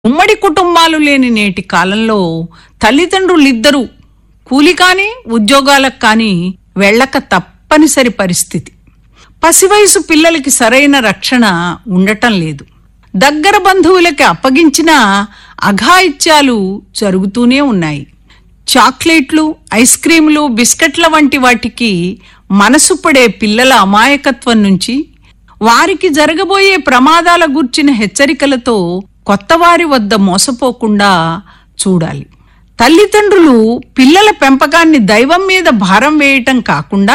ఉమ్మడి కుటుంబాలు లేని నేటి కాలంలో తల్లిదండ్రులిద్దరూ కూలి కాని ఉద్యోగాలకు కాని వెళ్ళక తప్పనిసరి పరిస్థితి పసివయసు పిల్లలకి సరైన రక్షణ ఉండటం లేదు దగ్గర బంధువులకి అప్పగించిన అఘాయిత్యాలు జరుగుతూనే ఉన్నాయి చాక్లెట్లు ఐస్ క్రీంలు బిస్కెట్ల వంటి వాటికి మనసు పడే పిల్లల అమాయకత్వం నుంచి వారికి జరగబోయే ప్రమాదాల గూర్చిన హెచ్చరికలతో కొత్తవారి వద్ద మోసపోకుండా చూడాలి తల్లిదండ్రులు పిల్లల పెంపకాన్ని దైవం మీద భారం వేయటం కాకుండా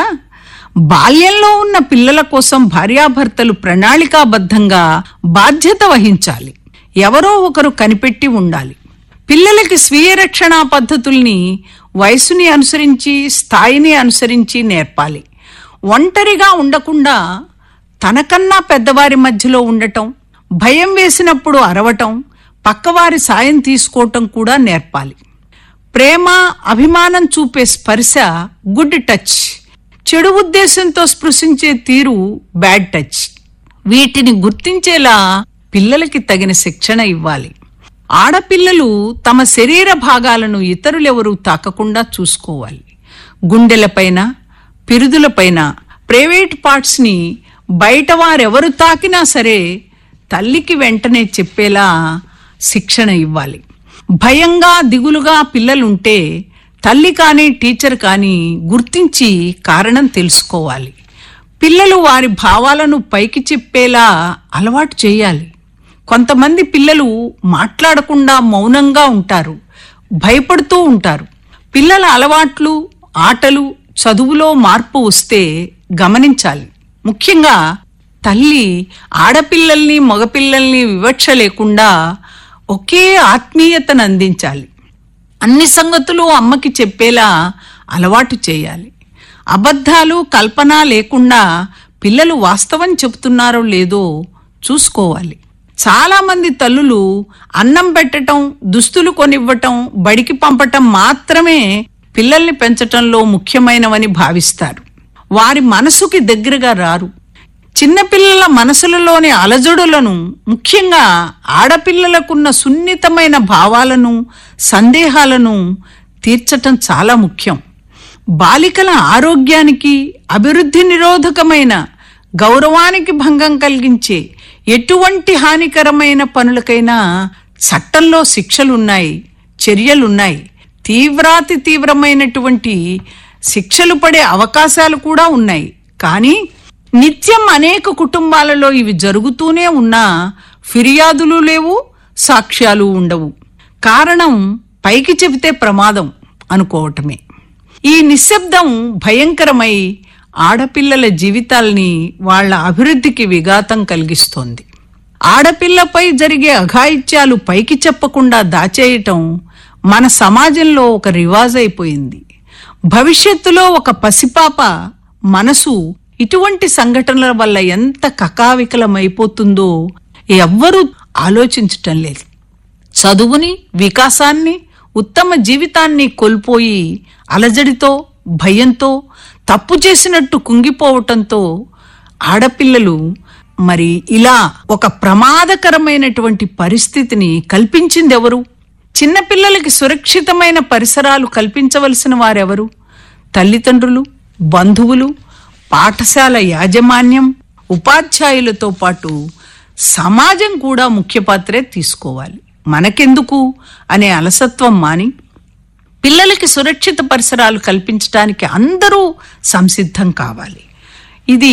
బాల్యంలో ఉన్న పిల్లల కోసం భార్యాభర్తలు ప్రణాళికాబద్ధంగా బాధ్యత వహించాలి ఎవరో ఒకరు కనిపెట్టి ఉండాలి పిల్లలకి స్వీయ రక్షణా పద్ధతుల్ని వయసుని అనుసరించి స్థాయిని అనుసరించి నేర్పాలి ఒంటరిగా ఉండకుండా తనకన్నా పెద్దవారి మధ్యలో ఉండటం భయం వేసినప్పుడు అరవటం పక్కవారి సాయం తీసుకోవటం కూడా నేర్పాలి ప్రేమ అభిమానం చూపే స్పర్శ గుడ్ టచ్ చెడు ఉద్దేశంతో స్పృశించే తీరు బ్యాడ్ టచ్ వీటిని గుర్తించేలా పిల్లలకి తగిన శిక్షణ ఇవ్వాలి ఆడపిల్లలు తమ శరీర భాగాలను ఇతరులెవరూ తాకకుండా చూసుకోవాలి గుండెలపైన పిరుదులపైన ప్రైవేట్ పార్ట్స్ ని బయట వారెవరు తాకినా సరే తల్లికి వెంటనే చెప్పేలా శిక్షణ ఇవ్వాలి భయంగా దిగులుగా పిల్లలుంటే తల్లి కానీ టీచర్ కానీ గుర్తించి కారణం తెలుసుకోవాలి పిల్లలు వారి భావాలను పైకి చెప్పేలా అలవాటు చేయాలి కొంతమంది పిల్లలు మాట్లాడకుండా మౌనంగా ఉంటారు భయపడుతూ ఉంటారు పిల్లల అలవాట్లు ఆటలు చదువులో మార్పు వస్తే గమనించాలి ముఖ్యంగా తల్లి ఆడపిల్లల్ని మగపిల్లల్ని వివక్ష లేకుండా ఒకే ఆత్మీయతను అందించాలి అన్ని సంగతులు అమ్మకి చెప్పేలా అలవాటు చేయాలి అబద్ధాలు కల్పన లేకుండా పిల్లలు వాస్తవం చెబుతున్నారో లేదో చూసుకోవాలి చాలా మంది తల్లులు అన్నం పెట్టటం దుస్తులు కొనివ్వటం బడికి పంపటం మాత్రమే పిల్లల్ని పెంచటంలో ముఖ్యమైనవని భావిస్తారు వారి మనసుకి దగ్గరగా రారు చిన్నపిల్లల మనసులలోని అలజడులను ముఖ్యంగా ఆడపిల్లలకున్న సున్నితమైన భావాలను సందేహాలను తీర్చటం చాలా ముఖ్యం బాలికల ఆరోగ్యానికి అభివృద్ధి నిరోధకమైన గౌరవానికి భంగం కలిగించే ఎటువంటి హానికరమైన పనులకైనా చట్టంలో శిక్షలున్నాయి చర్యలున్నాయి తీవ్రాతి తీవ్రమైనటువంటి శిక్షలు పడే అవకాశాలు కూడా ఉన్నాయి కానీ నిత్యం అనేక కుటుంబాలలో ఇవి జరుగుతూనే ఉన్నా ఫిర్యాదులు లేవు సాక్ష్యాలు ఉండవు కారణం పైకి చెబితే ప్రమాదం అనుకోవటమే ఈ నిశ్శబ్దం భయంకరమై ఆడపిల్లల జీవితాల్ని వాళ్ళ అభివృద్ధికి విఘాతం కలిగిస్తోంది ఆడపిల్లపై జరిగే అఘాయిత్యాలు పైకి చెప్పకుండా దాచేయటం మన సమాజంలో ఒక రివాజ్ అయిపోయింది భవిష్యత్తులో ఒక పసిపాప మనసు ఇటువంటి సంఘటనల వల్ల ఎంత కకావికలమైపోతుందో ఎవ్వరూ ఆలోచించటం లేదు చదువుని వికాసాన్ని ఉత్తమ జీవితాన్ని కోల్పోయి అలజడితో భయంతో తప్పు చేసినట్టు కుంగిపోవటంతో ఆడపిల్లలు మరి ఇలా ఒక ప్రమాదకరమైనటువంటి పరిస్థితిని కల్పించిందెవరు చిన్నపిల్లలకి సురక్షితమైన పరిసరాలు కల్పించవలసిన వారెవరు తల్లిదండ్రులు బంధువులు పాఠశాల యాజమాన్యం ఉపాధ్యాయులతో పాటు సమాజం కూడా ముఖ్య పాత్రే తీసుకోవాలి మనకెందుకు అనే అలసత్వం మాని పిల్లలకి సురక్షిత పరిసరాలు కల్పించడానికి అందరూ సంసిద్ధం కావాలి ఇది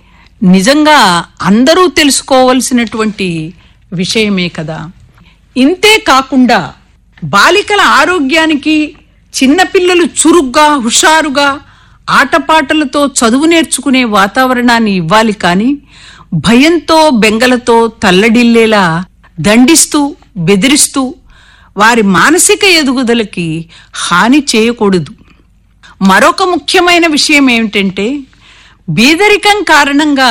నిజంగా అందరూ తెలుసుకోవలసినటువంటి విషయమే కదా ఇంతే కాకుండా బాలికల ఆరోగ్యానికి చిన్నపిల్లలు చురుగ్గా హుషారుగా ఆటపాటలతో చదువు నేర్చుకునే వాతావరణాన్ని ఇవ్వాలి కానీ భయంతో బెంగలతో తల్లడిల్లేలా దండిస్తూ బెదిరిస్తూ వారి మానసిక ఎదుగుదలకి హాని చేయకూడదు మరొక ముఖ్యమైన విషయం ఏమిటంటే బీదరికం కారణంగా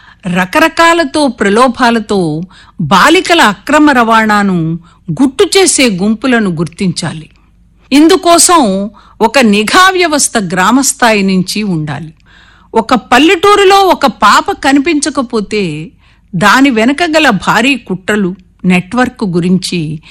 రకరకాలతో ప్రలోభాలతో బాలికల అక్రమ రవాణాను గుట్టు చేసే గుంపులను గుర్తించాలి ఇందుకోసం ఒక నిఘా వ్యవస్థ గ్రామస్థాయి నుంచి ఉండాలి ఒక పల్లెటూరులో ఒక పాప కనిపించకపోతే దాని వెనక గల భారీ కుట్రలు నెట్వర్క్ గురించి